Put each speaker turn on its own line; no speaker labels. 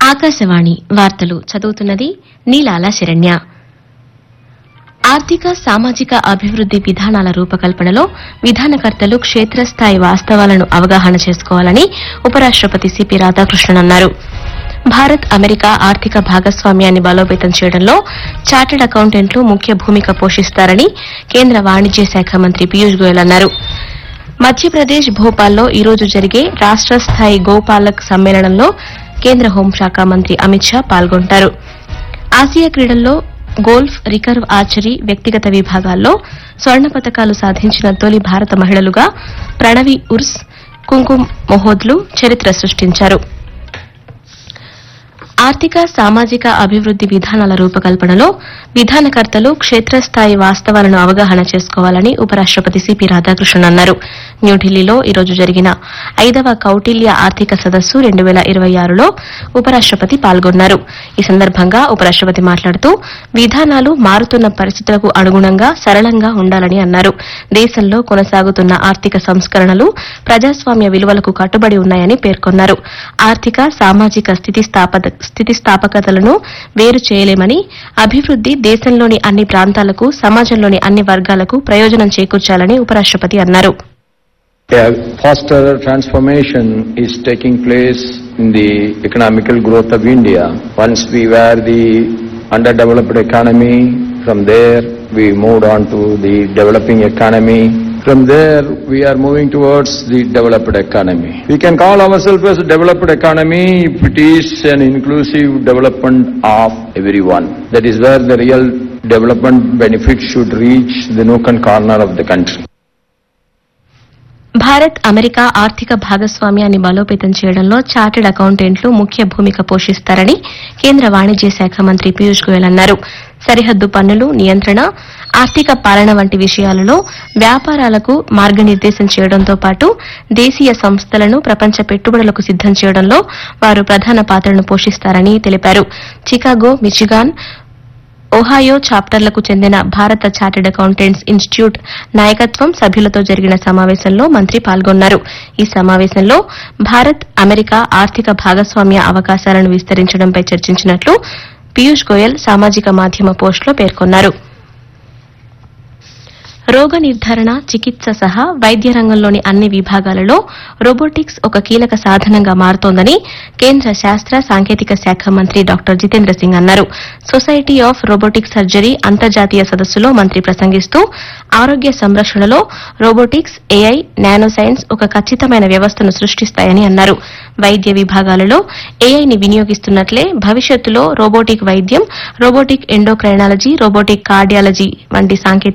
ఆకాశవాణి వార్తలు చదువుతున్నది నీలాల శరణ్య ఆర్థిక సామాజిక అభివృద్ది విధానాల రూపకల్పనలో విధానకర్తలు క్షేత్రస్థాయి వాస్తవాలను అవగాహన చేసుకోవాలని ఉపరాష్టపతి సిపి రాధాకృష్ణన్ అన్నారు భారత్ అమెరికా ఆర్థిక భాగస్వామ్యాన్ని బలోపేతం చేయడంలో చార్టెడ్ అకౌంటెంట్లు ముఖ్య భూమిక పోషిస్తారని కేంద్ర వాణిజ్య శాఖ మంత్రి పీయూష్ గోయల్ అన్నారు మధ్యప్రదేశ్ భోపాల్లో ఈ రోజు జరిగే రాష్ట స్థాయి గోపాలక్ సమ్మేళనంలో కేంద్ర హోంశాఖ మంత్రి అమిత్ షా పాల్గొంటారు ఆసియా క్రీడల్లో గోల్ఫ్ రికర్వ్ ఆర్చరీ వ్యక్తిగత విభాగాల్లో స్వర్ణ పతకాలు సాధించిన తొలి భారత మహిళలుగా ప్రణవి ఉర్స్ కుంకుమ్ మొహోద్లు చరిత్ర సృష్టించారు ఆర్థిక సామాజిక అభివృద్ది విధానాల రూపకల్పనలో విధానకర్తలు క్షేత్రస్థాయి వాస్తవాలను అవగాహన చేసుకోవాలని ఉపరాష్టపతి సిపి రాధాకృష్ణన్ అన్నారు న్యూఢిల్లీలో ఈ రోజు జరిగిన ఐదవ కౌటిల్య ఆర్థిక సదస్సు రెండు వేల ఇరవై ఆరులో ఉపరాష్టపతి పాల్గొన్నారు ఈ సందర్భంగా ఉపరాష్టపతి మాట్లాడుతూ విధానాలు మారుతున్న పరిస్థితులకు అనుగుణంగా సరళంగా ఉండాలని అన్నారు దేశంలో కొనసాగుతున్న ఆర్థిక సంస్కరణలు ప్రజాస్వామ్య విలువలకు కట్టుబడి ఉన్నాయని పేర్కొన్నారు ఆర్థిక సామాజిక స్థితిస్థాపక స్థితిస్థాపకతలను వేరు చేయలేమని అభివృద్ది దేశంలోని అన్ని ప్రాంతాలకు సమాజంలోని అన్ని వర్గాలకు ప్రయోజనం చేకూర్చాలని ఉపరాష్టపతి అన్నారు
A faster transformation is taking place in the economical growth of India. Once we were the underdeveloped economy, from there we moved on to the developing economy. From there we are moving towards the developed economy. We can call ourselves as a developed economy if it is an inclusive development of everyone. That is where the real development benefits should reach the nook and corner of the country.
Bharat America ఆర్థిక భాగస్వామ్యాన్ని బలోపేతం చేయడంలో chartered అకౌంటెంట్లు ముఖ్య భూమిక పోషిస్తారని కేంద్ర వాణిజ్య శాఖ మంత్రి పీయూష్ గోయల్ అన్నారు సరిహద్దు పన్నులు నియంత్రణ ఆర్థిక పాలన వంటి విషయాలలో వ్యాపారాలకు మార్గనిర్దేశం చేయడంతో పాటు దేశీయ సంస్థలను ప్రపంచ పెట్టుబడులకు సిద్దం చేయడంలో వారు ప్రధాన పాత్రను పోషిస్తారని తెలిపారు చికాగో మిచిగాన్ ఓహాయో చాప్టర్లకు చెందిన భారత చార్టెడ్ అకౌంటెంట్స్ ఇన్స్టిట్యూట్ నాయకత్వం సభ్యులతో జరిగిన సమావేశంలో మంత్రి పాల్గొన్నారు ఈ సమావేశంలో భారత్ అమెరికా ఆర్థిక భాగస్వామ్య అవకాశాలను విస్తరించడంపై చర్చించినట్లు పీయూష్ గోయల్ సామాజిక మాధ్యమ పోస్టులో పేర్కొన్నారు రోగ నిర్ధారణ చికిత్స సహా వైద్య రంగంలోని అన్ని విభాగాలలో రోబోటిక్స్ ఒక కీలక సాధనంగా మారుతోందని కేంద్ర శాస్త్ర సాంకేతిక శాఖ మంత్రి డాక్టర్ జితేంద్ర సింగ్ అన్నారు సొసైటీ ఆఫ్ రోబోటిక్ సర్జరీ అంతర్జాతీయ సదస్సులో మంత్రి ప్రసంగిస్తూ ఆరోగ్య సంరక్షణలో రోబోటిక్స్ ఏఐ నానో సైన్స్ ఒక ఖచ్చితమైన వ్యవస్థను సృష్టిస్తాయని అన్నారు వైద్య విభాగాలలో ఏఐని వినియోగిస్తున్నట్లే భవిష్యత్తులో రోబోటిక్ వైద్యం రోబోటిక్ ఎండోక్రైనాలజీ రోబోటిక్ కార్డియాలజీ వంటి సాంకేతిక